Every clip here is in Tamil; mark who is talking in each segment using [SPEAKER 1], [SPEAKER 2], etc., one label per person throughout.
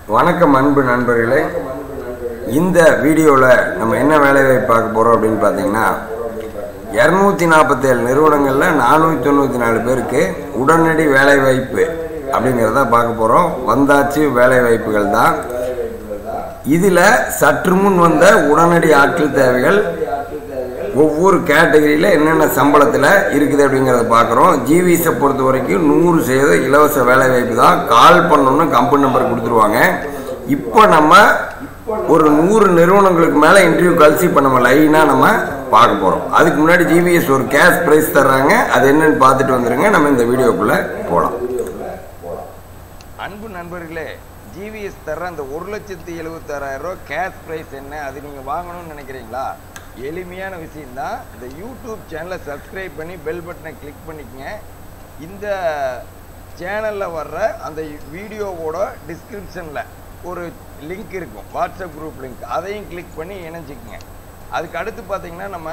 [SPEAKER 1] வணக்கம் அன்பு நண்பர்களே இந்த வீடியோவில் நம்ம என்ன வேலைவாய்ப்பு பார்க்க போகிறோம் அப்படின்னு பார்த்தீங்கன்னா இரநூத்தி நாற்பத்தேழு நிறுவனங்களில் நானூற்றி தொண்ணூற்றி நாலு பேருக்கு உடனடி வேலைவாய்ப்பு அப்படிங்கிறத பார்க்க போகிறோம் வந்தாச்சு வேலைவாய்ப்புகள் தான் இதில் சற்று முன் வந்த உடனடி ஆட்கள் தேவைகள் ஒவ்வொரு கேட்டகரியில் என்னென்ன சம்பளத்தில் இருக்குது அப்படிங்கிறத பார்க்குறோம் ஜிவிஸை பொறுத்த வரைக்கும் நூறு சதவீத இலவச வேலைவாய்ப்பு தான் கால் பண்ணணும்னு கம்பெனி நம்பர் கொடுத்துருவாங்க இப்போ நம்ம ஒரு நூறு நிறுவனங்களுக்கு மேலே இன்டர்வியூ கழிச்சு இப்போ நம்ம லைனாக நம்ம பார்க்க போகிறோம் அதுக்கு முன்னாடி ஜிவிஎஸ் ஒரு கேஷ் ப்ரைஸ் தர்றாங்க அது என்னன்னு பார்த்துட்டு வந்துருங்க நம்ம இந்த வீடியோக்குள்ளே போகலாம்
[SPEAKER 2] அன்பு நண்பர்களே ஜிவிஎஸ் தர்ற அந்த ஒரு லட்சத்தி எழுபத்தாறாயிரம் ரூபா கேஷ் ப்ரைஸ் என்ன அது நீங்கள் வாங்கணும்னு நினைக்கிறீங்களா எளிமையான விஷயம்தான் இந்த யூடியூப் சேனலை சப்ஸ்கிரைப் பண்ணி பெல் பட்டனை கிளிக் பண்ணிக்கங்க இந்த சேனலில் வர்ற அந்த வீடியோவோட டிஸ்கிரிப்ஷனில் ஒரு லிங்க் இருக்கும் வாட்ஸ்அப் குரூப் லிங்க் அதையும் கிளிக் பண்ணி இணைஞ்சிக்கங்க அதுக்கு அடுத்து பார்த்தீங்கன்னா நம்ம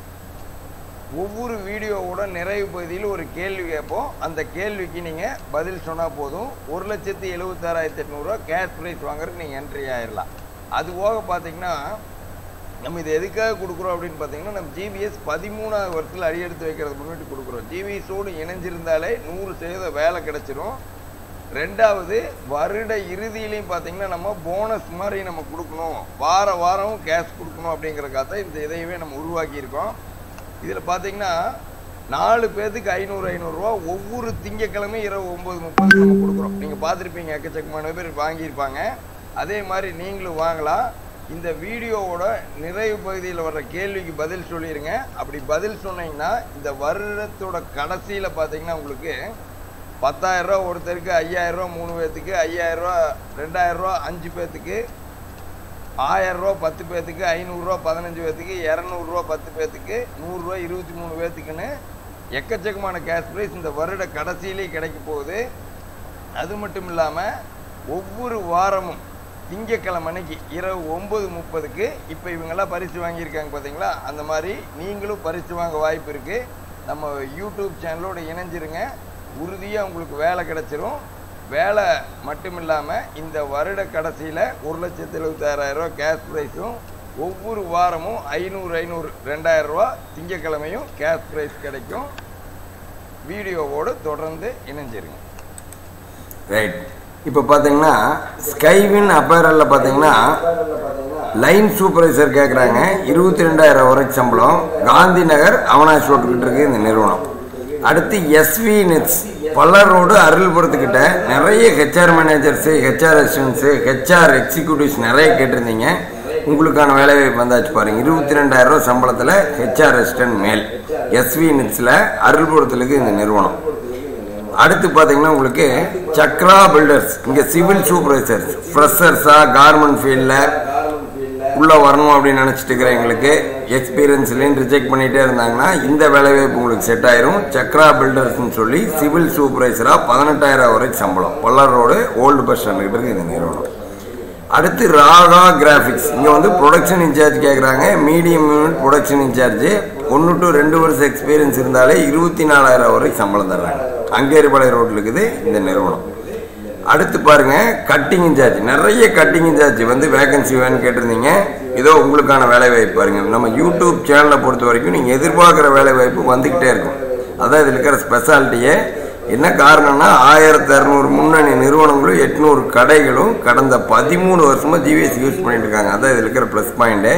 [SPEAKER 2] ஒவ்வொரு வீடியோவோட நிறைவு பகுதியில் ஒரு கேள்வி கேட்போம் அந்த கேள்விக்கு நீங்கள் பதில் சொன்னால் போதும் ஒரு லட்சத்தி எழுபத்தாறாயிரத்தி எட்நூறுரூவா கேஷ் ப்ரைஸ் வாங்குறதுக்கு நீங்கள் என்ட்ரி ஆயிடலாம் அது போக பார்த்தீங்கன்னா நம்ம இது எதுக்காக கொடுக்குறோம் அப்படின்னு பார்த்தீங்கன்னா நம்ம ஜிபிஎஸ் பதிமூணாவது வருஷத்தில் அடியெடுத்து வைக்கிறது முன்னிட்டு கொடுக்குறோம் ஜிபிஎஸோடு இணைஞ்சிருந்தாலே நூறு சதவீத வேலை கிடச்சிரும் ரெண்டாவது வருட இறுதியிலையும் பார்த்தீங்கன்னா நம்ம போனஸ் மாதிரி நம்ம கொடுக்கணும் வார வாரம் கேஷ் கொடுக்கணும் அப்படிங்கிறக்காக தான் இந்த இதையவே நம்ம உருவாக்கியிருக்கோம் இதில் பார்த்தீங்கன்னா நாலு பேர்த்துக்கு ஐநூறு ஐநூறுரூவா ஒவ்வொரு திங்கக்கிழமையும் இரவு ஒம்பது முப்பது நம்ம கொடுக்குறோம் நீங்கள் பார்த்துருப்பீங்க எக்கச்சக்கமான பேர் வாங்கியிருப்பாங்க அதே மாதிரி நீங்களும் வாங்கலாம் இந்த வீடியோவோட நிறைவு பகுதியில் வர்ற கேள்விக்கு பதில் சொல்லிடுங்க அப்படி பதில் சொன்னீங்கன்னா இந்த வருடத்தோட கடைசியில் பார்த்தீங்கன்னா உங்களுக்கு பத்தாயிரரூவா ஒருத்தருக்கு ஐயாயிரரூவா மூணு பேர்த்துக்கு ஐயாயிரரூவா ரெண்டாயிரரூவா அஞ்சு பேர்த்துக்கு ஆயிரரூவா பத்து பேர்த்துக்கு ஐநூறுரூவா பதினஞ்சு பேர்த்துக்கு இரநூறுவா பத்து பேர்த்துக்கு நூறுரூவா இருபத்தி மூணு பேர்த்துக்குன்னு எக்கச்சக்கமான கேஷ் ப்ரைஸ் இந்த வருட கடைசியிலே கிடைக்க போகுது அது மட்டும் இல்லாமல் ஒவ்வொரு வாரமும் திங்கக்கிழமை அன்னைக்கு இரவு ஒம்பது முப்பதுக்கு இப்போ இவங்கெல்லாம் பரிசு வாங்கியிருக்காங்க பார்த்தீங்களா அந்த மாதிரி நீங்களும் பரிசு வாங்க வாய்ப்பு இருக்குது நம்ம யூடியூப் சேனலோட இணைஞ்சிருங்க உறுதியாக உங்களுக்கு வேலை கிடச்சிரும் வேலை மட்டும் இல்லாமல் இந்த வருட கடைசியில் ஒரு லட்சத்தி எழுபத்தாயிரரூவா கேஷ் ப்ரைஸும் ஒவ்வொரு வாரமும் ஐநூறு ஐநூறு ரெண்டாயிரரூவா திங்கக்கிழமையும் கேஷ் ப்ரைஸ் கிடைக்கும் வீடியோவோடு தொடர்ந்து இணைஞ்சிருங்க
[SPEAKER 1] ரைட் இப்போ பார்த்தீங்கன்னா ஸ்கைவின் அப்பேரலில் பார்த்தீங்கன்னா லைன் சூப்பர்வைசர் கேட்குறாங்க இருபத்தி ரெண்டாயிரம் வரைக்கும் சம்பளம் காந்தி நகர் அவனாஷ் ரோட்டுக்கிட்ட இருக்கு இந்த நிறுவனம் அடுத்து எஸ்வி நெட்ஸ் பல்லர் ரோடு அருள்புரத்துக்கிட்ட நிறைய HR managers HR assistants HR executives நிறைய கேட்டிருந்தீங்க உங்களுக்கான வேலைவாய்ப்பு வந்தாச்சு பாருங்க இருபத்தி ரெண்டாயிரம் ரூபா சம்பளத்தில் ஹெச்ஆர் அசிஸ்டன்ட் மேல் எஸ்வி நெட்ஸில் அருள்புரத்தில் இருக்கு இந்த நிறுவனம் அடுத்து பார்த்தீங்கன்னா உங்களுக்கு சக்ரா பில்டர்ஸ் இங்கே சிவில் சூப்பர்வைசர்ஸ் ஃப்ரெஷர்ஸாக கார்மெண்ட் ஃபீல்டில் உள்ளே வரணும் அப்படின்னு நினச்சிட்டு இருக்கிறவங்களுக்கு எக்ஸ்பீரியன்ஸ்லேயும் ரிஜெக்ட் பண்ணிகிட்டே இருந்தாங்கன்னா இந்த வேலைவாய்ப்பு உங்களுக்கு செட் ஆயிரும் சக்ரா பில்டர்ஸ்னு சொல்லி சிவில் சூப்பர்வைசராக பதினெட்டாயிரம் வரைக்கும் சம்பளம் பல்லர் ரோடு ஓல்டு பஸ் ஸ்டாண்டுக்கிட்ட இருக்கு இந்த நிறுவனம் அடுத்து ராகா கிராஃபிக்ஸ் இங்கே வந்து ப்ரொடக்ஷன் இன்சார்ஜ் கேட்குறாங்க மீடியம் யூனிட் ப்ரொடக்ஷன் இன்சார்ஜ் ஒன்று டு ரெண்டு வருஷம் எக்ஸ்பீரியன்ஸ் இருந்தாலே இருபத்தி நாலாயிரம் வரைக்கும் சம்பளம் தர்றாங்க அங்கேரிபாளைய ரோட்டில் இருக்குது இந்த நிறுவனம் அடுத்து பாருங்க கட்டிங் இன்சார்ஜ் நிறைய கட்டிங் இன்சார்ஜ் வந்து வேகன்சி வேணும்னு கேட்டிருந்தீங்க இதோ உங்களுக்கான வேலை வாய்ப்பு பாருங்க நம்ம யூடியூப் சேனலை பொறுத்த வரைக்கும் நீங்கள் எதிர்பார்க்குற வேலை வாய்ப்பு வந்துக்கிட்டே இருக்கும் அதான் இதில் இருக்கிற ஸ்பெஷாலிட்டியே என்ன காரணம்னா ஆயிரத்தி இரநூறு முன்னணி நிறுவனங்களும் எட்நூறு கடைகளும் கடந்த பதிமூணு வருஷமாக ஜிவிஎஸ் யூஸ் பண்ணிட்டு இருக்காங்க அதான் இதில் இருக்கிற ப்ளஸ் பாயிண்ட்டு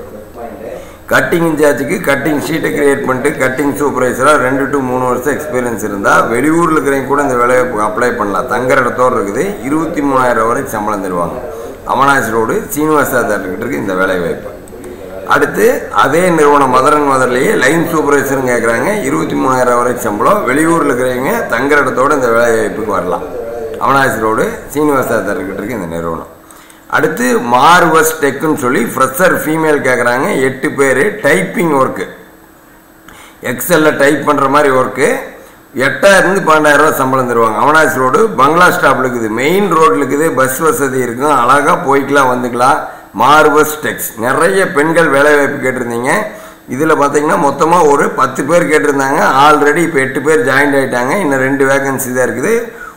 [SPEAKER 1] கட்டிங் இன்சார்ஜுக்கு கட்டிங் ஷீட்டை கிரியேட் பண்ணிட்டு கட்டிங் சூப்பர்வைசராக ரெண்டு டு மூணு வருஷம் எக்ஸ்பீரியன்ஸ் இருந்தால் வெளியூரில் இருக்கிறவங்க கூட இந்த வேலையை அப்ளை பண்ணலாம் தங்குற இடத்தோடு இருக்குது இருபத்தி மூணாயிரம் வரைக்கும் சம்பளம் தருவாங்க அமனாஜ் ரோடு சீனிவாசா தேட்டர்கிட்ட இருக்கு இந்த வேலை வாய்ப்பு அடுத்து அதே நிறுவனம் மதுரன் மதுரிலேயே லைன் சூப்பர்வைசரும் கேட்குறாங்க இருபத்தி மூணாயிரம் வரைக்கும் சம்பளம் வெளியூரில் இருக்கிறவங்க தங்குற இடத்தோடு இந்த வேலை வாய்ப்புக்கு வரலாம் அமனாஜ் ரோடு சீனிவாசா தேட்டர்கிட்ட இருக்கு இந்த நிறுவனம் அடுத்து மார்வஸ் டெக்குன்னு சொல்லி ஃப்ரெஷர் ஃபீமேல் கேட்குறாங்க எட்டு பேர் டைப்பிங் ஒர்க்கு எக்ஸலில் டைப் பண்ணுற மாதிரி ஒர்க்கு எட்டாயிரத்துலேருந்து பன்னெண்டாயிரம் ரூபா சம்பளம் தருவாங்க அவனாசி ரோடு பங்களா ஸ்டாப்பில் இருக்குது மெயின் ரோட்டில் இருக்குது பஸ் வசதி இருக்கும் அழகாக போய்க்கலாம் வந்துக்கலாம் மார்வஸ் டெக்ஸ் நிறைய பெண்கள் வேலைவாய்ப்பு கேட்டிருந்தீங்க இதில் பார்த்தீங்கன்னா மொத்தமாக ஒரு பத்து பேர் கேட்டிருந்தாங்க ஆல்ரெடி இப்போ எட்டு பேர் ஜாயின் ஆகிட்டாங்க இன்னும் ரெண்டு வேகன்சி தான் இருக்குது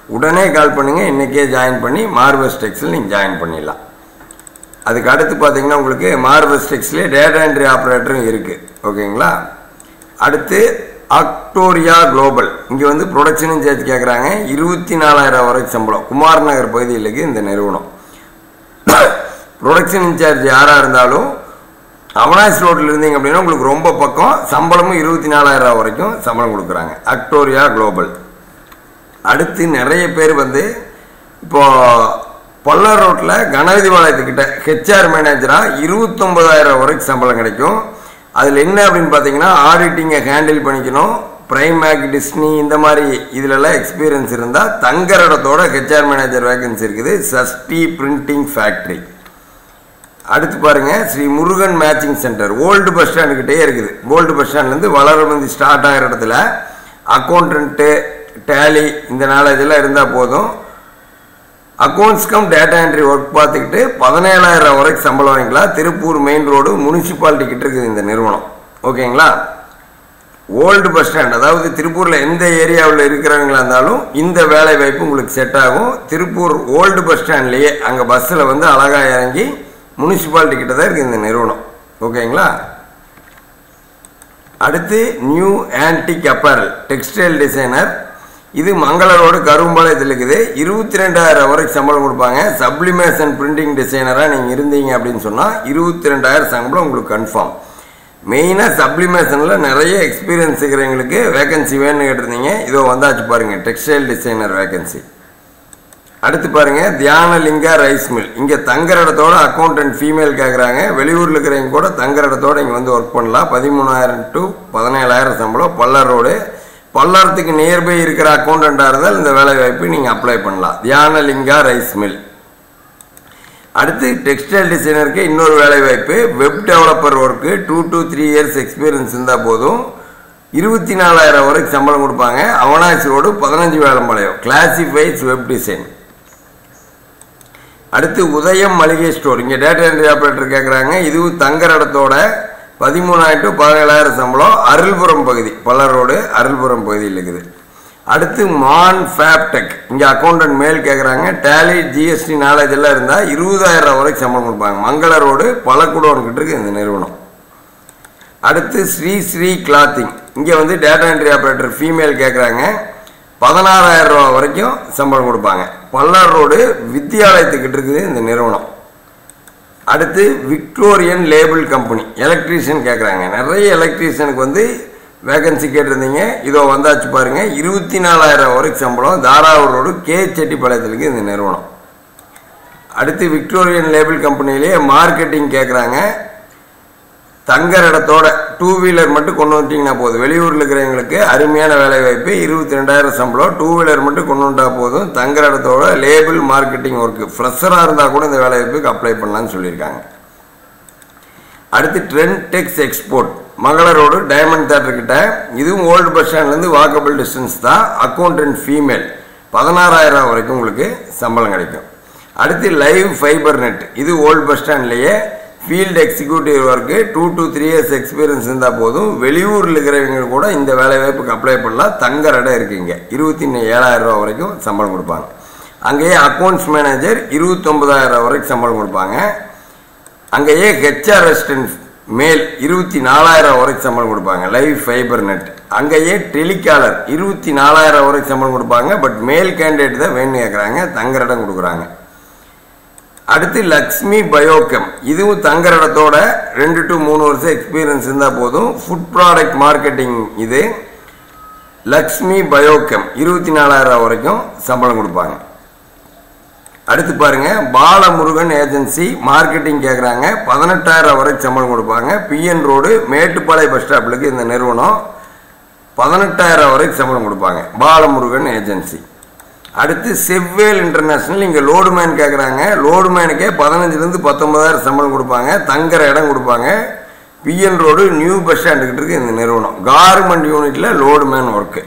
[SPEAKER 1] உடனே கால் பண்ணுங்கள் இன்றைக்கே ஜாயின் பண்ணி மார்வஸ் டெக்ஸில் நீங்கள் ஜாயின் பண்ணிடலாம் அதுக்கு அடுத்து பார்த்தீங்கன்னா உங்களுக்கு மார்வஸ் டெக்ஸ்லேயே டேட்டா என்ட்ரி ஆப்ரேட்டரும் இருக்குது ஓகேங்களா அடுத்து அக்டோரியா குளோபல் இங்கே வந்து ப்ரொடக்ஷன் இன்சார்ஜ் கேட்குறாங்க இருபத்தி நாலாயிரம் வரைக்கும் சம்பளம் குமார் நகர் பகுதியில் இருக்குது இந்த நிறுவனம் ப்ரொடக்ஷன் இன்சார்ஜ் யாராக இருந்தாலும் அவனாஸ் ரோட்டில் இருந்தீங்க அப்படின்னா உங்களுக்கு ரொம்ப பக்கம் சம்பளமும் இருபத்தி நாலாயிரம் ரூபா வரைக்கும் சம்பளம் கொடுக்குறாங்க அக்டோரியா குளோபல் அடுத்து நிறைய பேர் வந்து இப்போ பல்லர் ரோட்டில் கணபதி பாளையத்துக்கிட்ட ஹெச்ஆர் மேனேஜராக இருபத்தொம்பதாயிரம் வரைக்கும் சம்பளம் கிடைக்கும் அதில் என்ன அப்படின்னு பார்த்தீங்கன்னா ஆடிட்டிங்கை ஹேண்டில் பண்ணிக்கணும் பிரைமேக் டிஸ்னி இந்த மாதிரி இதிலெல்லாம் எக்ஸ்பீரியன்ஸ் இருந்தால் தங்குற இடத்தோட ஹெச்ஆர் மேனேஜர் வேகன்சி இருக்குது சஷ்டி பிரிண்டிங் ஃபேக்ட்ரி அடுத்து பாருங்க Shri Murugan matching centre old bus ஸ்டாண்டுக்கிட்டே இருக்குது ஓல்டு பஸ் ஸ்டாண்ட்லேருந்து வளரமந்தி ஸ்டார்ட் ஆகிற இடத்துல அக்கௌண்டன்ட்டு டேலி இந்த நாலேஜெல்லாம் இருந்தால் போதும் accounts cum data entry work பார்த்துக்கிட்டு பதினேழாயிரம் வரைக்கும் சம்பளம் வாங்கிக்கலாம் திருப்பூர் மெயின் ரோடு முனிசிபாலிட்டி கிட்ட இருக்குது இந்த நிறுவனம் ஓகேங்களா ஓல்டு பஸ் ஸ்டாண்ட் அதாவது திருப்பூரில் எந்த ஏரியாவில் இருக்கிறவங்களா இருந்தாலும் இந்த வேலை வாய்ப்பு உங்களுக்கு செட் ஆகும் திருப்பூர் ஓல்டு பஸ் ஸ்டாண்ட்லேயே அங்கே பஸ்ஸில் வந்து அழகாக இறங்கி முனிசிபாலிட்டி கிட்ட தான் இருக்குது இந்த நிறுவனம் ஓகேங்களா அடுத்து new antique apparel textile designer இது மங்களரோடு கரும்பாளையத்தில் இருக்குது இருபத்தி ரெண்டாயிரம் வரைக்கும் சம்பளம் கொடுப்பாங்க சப்ளிமேஷன் பிரிண்டிங் டிசைனராக நீங்கள் இருந்தீங்க அப்படின்னு சொன்னால் இருபத்தி ரெண்டாயிரம் சம்பளம் உங்களுக்கு கன்ஃபார்ம் மெயினாக சப்ளிமேஷனில் நிறைய எக்ஸ்பீரியன்ஸ் இருக்கிறவங்களுக்கு வேகன்சி வேணும்னு கேட்டிருந்தீங்க இதோ வந்தாச்சு பாருங்கள் டெக்ஸ்டைல் டிசைனர் வேகன்சி அடுத்து பாருங்க தியானலிங்கா ரைஸ் மில் இங்கே தங்குற இடத்தோட அக்கௌண்டன்ட் ஃபீமேல் கேட்குறாங்க வெளியூரில் இருக்கிறவங்க கூட தங்குற இடத்தோட இங்கே வந்து ஒர்க் பண்ணலாம் பதிமூணாயிரம் டு பதினேழாயிரம் சம்பளம் பல்லர் ரோடு பல்லரத்துக்கு நியர்பை இருக்கிற அக்கௌண்டண்ட்டாக இருந்தால் இந்த வேலை வாய்ப்பு நீங்கள் அப்ளை பண்ணலாம் தியானலிங்கா ரைஸ் மில் அடுத்து டெக்ஸ்டைல் டிசைனருக்கு இன்னொரு வேலை வாய்ப்பு web developer work two to three years experience இருந்தால் போதும் இருபத்தி நாலாயிரம் வரைக்கும் சம்பளம் கொடுப்பாங்க அவனாசி ரோடு பதினஞ்சு வேலம்பாளையம் கிளாசிஃபைஸ் வெப் டிசைன் அடுத்து உதயம் மளிகை ஸ்டோர் இங்கே டேட்டா என்ட்ரி ஆப்ரேட்டர் கேட்குறாங்க இதுவும் தங்குற இடத்தோட பதிமூணாயிரம் டு பதினேழாயிரம் சம்பளம் அருள்புரம் பகுதி பல்லர் ரோடு அருள்புரம் பகுதியில் இருக்குது அடுத்து மான் ஃபேப்டெக் இங்கே அக்கௌண்டன்ட் மேல் கேட்குறாங்க டேலி ஜிஎஸ்டி நாலேஜ் எல்லாம் இருந்தால் இருபதாயிரம் ரூபா வரைக்கும் சம்பளம் கொடுப்பாங்க மங்கள ரோடு பழக்கூடம் கிட்ட இருக்கு இந்த நிறுவனம் அடுத்து ஸ்ரீ ஸ்ரீ கிளாத்திங் இங்கே வந்து டேட்டா என்ட்ரி ஆப்ரேட்டர் ஃபீமேல் கேட்குறாங்க பதினாறாயிரம் ரூபா வரைக்கும் சம்பளம் கொடுப்பாங்க பல்லார் ரோடு வித்தியாலயத்துக்கிட்ட இருக்குது இந்த நிறுவனம் அடுத்து விக்டோரியன் லேபிள் கம்பெனி எலக்ட்ரீஷியன் கேட்குறாங்க நிறைய எலக்ட்ரீஷியனுக்கு வந்து வேகன்சி கேட்டிருந்தீங்க இதோ வந்தாச்சு பாருங்க இருபத்தி நாலாயிரம் வரைக்கும் சம்பளம் தாராவூர் ரோடு கே செட்டிப்பாளையத்துக்கு இந்த நிறுவனம் அடுத்து விக்டோரியன் லேபிள் கம்பெனிலேயே மார்க்கெட்டிங் கேட்குறாங்க தங்குற இடத்தோட டூ வீலர் மட்டும் கொண்டு வந்துட்டீங்கன்னா போதும் வெளியூரில் இருக்கிறவங்களுக்கு அருமையான வேலை வாய்ப்பு இருபத்தி ரெண்டாயிரம் சம்பளம் டூ வீலர் மட்டும் கொண்டு வந்தா போதும் தங்குற இடத்தோட லேபிள் மார்க்கெட்டிங் ஒர்க்கு ஃப்ரெஷராக இருந்தால் கூட இந்த வேலை வாய்ப்புக்கு அப்ளை பண்ணலாம்னு சொல்லியிருக்காங்க அடுத்து ட்ரெண்ட் டெக்ஸ் எக்ஸ்போர்ட் மங்களரோடு டைமண்ட் தேட்டர் கிட்ட இதுவும் ஓல்டு பஸ் ஸ்டாண்ட்லேருந்து வாக்கபிள் டிஸ்டன்ஸ் தான் அக்கௌண்டன்ட் ஃபீமேல் பதினாறாயிரம் வரைக்கும் உங்களுக்கு சம்பளம் கிடைக்கும் அடுத்து லைவ் ஃபைபர் நெட் இது ஓல்டு பஸ் ஸ்டாண்ட்லேயே field executive work two to three years experience இருந்தால் போதும் வெளியூரில் இருக்கிறவங்க கூட இந்த வேலை வாய்ப்புக்கு அப்ளை பண்ணலாம் தங்குற இடம் இருக்குங்க இருபத்தி ஏழாயிரம் ரூபா வரைக்கும் சம்பளம் கொடுப்பாங்க அங்கேயே அக்கௌண்ட்ஸ் மேனேஜர் இருபத்தொம்பதாயிரம் வரைக்கும் சம்பளம் கொடுப்பாங்க அங்கேயே ஹெச்ஆர் அசிஸ்டன்ட் மேல் இருபத்தி நாலாயிரம் வரைக்கும் சம்பளம் கொடுப்பாங்க லைவ் ஃபைபர் நெட் அங்கேயே டெலிகாலர் இருபத்தி நாலாயிரம் வரைக்கும் சம்பளம் கொடுப்பாங்க பட் மேல் கேண்டிடேட் தான் வேணும்னு கேட்குறாங்க தங்குற இடம் கொடுக்குறாங்க அடுத்து லக்ஷ்மி பயோகம் இதுவும் தங்குற இடத்தோட ரெண்டு டு மூணு வருஷம் எக்ஸ்பீரியன்ஸ் இருந்தால் போதும் ஃபுட் ப்ராடக்ட் மார்க்கெட்டிங் இது லக்ஷ்மி பயோகம் இருபத்தி நாலாயிரம் வரைக்கும் சம்பளம் கொடுப்பாங்க அடுத்து பாருங்க பாலமுருகன் ஏஜென்சி மார்க்கெட்டிங் கேட்குறாங்க பதினெட்டாயிரம் வரைக்கும் சம்பளம் கொடுப்பாங்க பிஎன் ரோடு மேட்டுப்பாளைய பஸ் ஸ்டாப்லுக்கு இந்த நிறுவனம் பதினெட்டாயிரம் வரைக்கும் சம்பளம் கொடுப்பாங்க பாலமுருகன் ஏஜென்சி அடுத்து செவ்வேல் இன்டர்நேஷனல் இங்கே லோடுமேன் கேட்குறாங்க லோடுமேனுக்கே பதினஞ்சுலேருந்து பத்தொன்பதாயிரம் சம்பளம் கொடுப்பாங்க தங்குற இடம் கொடுப்பாங்க பிஎன் ரோடு நியூ பஸ் ஸ்டாண்டுக்கிட்ட இருக்கு இந்த நிறுவனம் கார்மெண்ட் யூனிட்டில் லோடுமேன் ஒர்க்கு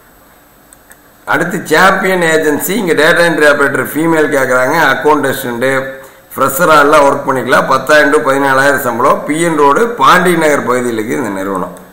[SPEAKER 1] அடுத்து சாம்பியன் ஏஜென்சி இங்கே டேட்டா என்ட்ரி ஆப்ரேட்டர் ஃபீமேல் கேட்குறாங்க அக்கௌண்ட் அசிஸ்டண்ட்டு ஃப்ரெஷராக எல்லாம் ஒர்க் பண்ணிக்கலாம் பத்தாயிரம் டு பதினேழாயிரம் சம்பளம் பிஎன் ரோடு பாண்டி நகர் பகுதியில் இருக்குது இந்த நிறுவனம்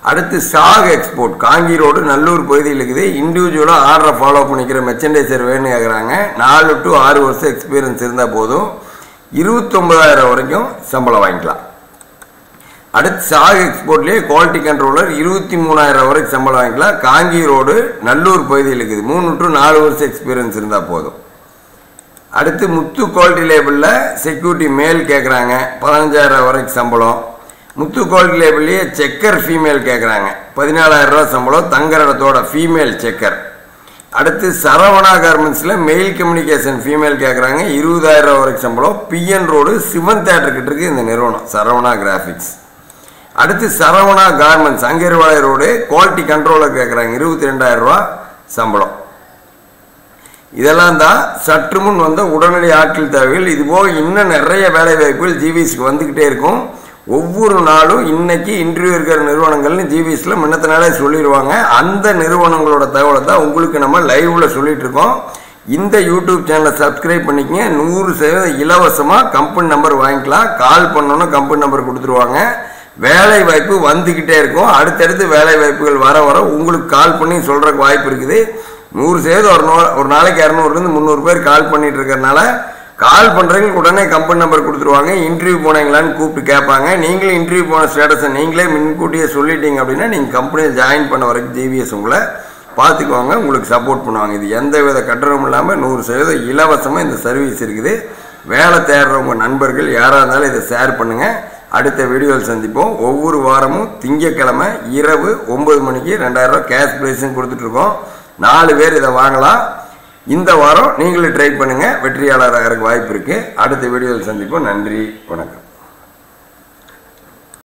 [SPEAKER 1] அடுத்து சாக் எக்ஸ்போர்ட் காங்கி ரோடு நல்லூர் பகுதியில் இருக்குது இண்டிவிஜுவலாக ஆர்டரை ஃபாலோ பண்ணிக்கிற மெர்ச்சன்டைசர் வேணும்னு கேட்குறாங்க நாலு டு ஆறு வருஷம் எக்ஸ்பீரியன்ஸ் இருந்தால் போதும் இருபத்தொம்பதாயிரம் வரைக்கும் சம்பளம் வாங்கிக்கலாம் அடுத்து சாக் எக்ஸ்போர்ட்லேயே குவாலிட்டி கண்ட்ரோலர் இருபத்தி மூணாயிரம் வரைக்கும் சம்பளம் வாங்கிக்கலாம் காங்கி ரோடு நல்லூர் பகுதியில் இருக்குது மூணு டு நாலு வருஷம் எக்ஸ்பீரியன்ஸ் இருந்தால் போதும் அடுத்து முத்து குவாலிட்டி லேபிளில் செக்யூரிட்டி மேல் கேட்குறாங்க பதினஞ்சாயிரம் வரைக்கும் சம்பளம் முத்து குவாலிட்டி லேபிள்லேயே செக்கர் ஃபீமேல் கேட்குறாங்க பதினாலாயிரம் ரூபா சம்பளம் தங்கரடத்தோட ஃபீமேல் செக்கர் அடுத்து சரவணா கார்மெண்ட்ஸில் மெயில் கம்யூனிகேஷன் ஃபீமேல் கேட்குறாங்க இருபதாயிரம் ரூபா வரைக்கும் சம்பளம் பிஎன் ரோடு சிவன் தேட்டர் கிட்ட இருக்கு இந்த நிறுவனம் சரவணா கிராஃபிக்ஸ் அடுத்து சரவணா கார்மெண்ட்ஸ் அங்கேருவாளை ரோடு குவாலிட்டி கண்ட்ரோலர் கேட்குறாங்க இருபத்தி ரெண்டாயிரம் ரூபா சம்பளம் இதெல்லாம் தான் சற்று முன் வந்த உடனடி ஆட்கள் தேவைகள் இது போக இன்னும் நிறைய வேலை வாய்ப்புகள் ஜிவிஎஸ்க்கு வந்துக்கிட்டே இருக்கும் ஒவ்வொரு நாளும் இன்னைக்கு இன்டர்வியூ இருக்கிற நிறுவனங்கள்னு ஜிவிஎஸ்ல முன்னத்தினாலே சொல்லிடுவாங்க அந்த நிறுவனங்களோட தகவலை தான் உங்களுக்கு நம்ம லைவ்ல சொல்லிட்டு இருக்கோம் இந்த யூடியூப் சேனலை சப்ஸ்கிரைப் பண்ணிக்கங்க நூறு சதவீதம் இலவசமாக கம்பெனி நம்பர் வாங்கிக்கலாம் கால் பண்ணோன்னா கம்பெனி நம்பர் கொடுத்துருவாங்க வேலை வாய்ப்பு வந்துக்கிட்டே இருக்கும் அடுத்தடுத்து வேலை வாய்ப்புகள் வர வர உங்களுக்கு கால் பண்ணி சொல்கிறக்கு வாய்ப்பு இருக்குது நூறு சதவீதம் ஒரு நோ ஒரு நாளைக்கு இரநூறுலேருந்து முந்நூறு பேர் கால் பண்ணிட்டு இருக்கறனால கால் பண்ணுறவங்களுக்கு உடனே கம்பெனி நம்பர் கொடுத்துருவாங்க இன்டர்வியூ போனீங்களான்னு கூப்பிட்டு கேட்பாங்க நீங்களும் இன்டர்வியூ போன ஸ்டேட்டஸை நீங்களே முன்கூட்டியே சொல்லிட்டீங்க அப்படின்னா நீங்கள் கம்பெனியில் ஜாயின் பண்ண வரைக்கும் ஜிவிஎஸ் உங்களை பார்த்துக்குவாங்க உங்களுக்கு சப்போர்ட் பண்ணுவாங்க இது எந்த வித கட்டணமும் இல்லாமல் நூறு சதவீதம் இலவசமாக இந்த சர்வீஸ் இருக்குது வேலை தேடுறவங்க நண்பர்கள் யாராக இருந்தாலும் இதை ஷேர் பண்ணுங்கள் அடுத்த வீடியோவில் சந்திப்போம் ஒவ்வொரு வாரமும் திங்கக்கிழமை இரவு ஒன்பது மணிக்கு ரெண்டாயிரம் ரூபாய் கேஷ் ப்ரைஸும் கொடுத்துட்ருக்கோம் நாலு பேர் இதை வாங்கலாம் இந்த வாரம் நீங்களும் ட்ரை பண்ணுங்கள் வெற்றியாளராக வாய்ப்பு இருக்குது அடுத்த வீடியோவில் சந்திப்போம் நன்றி வணக்கம்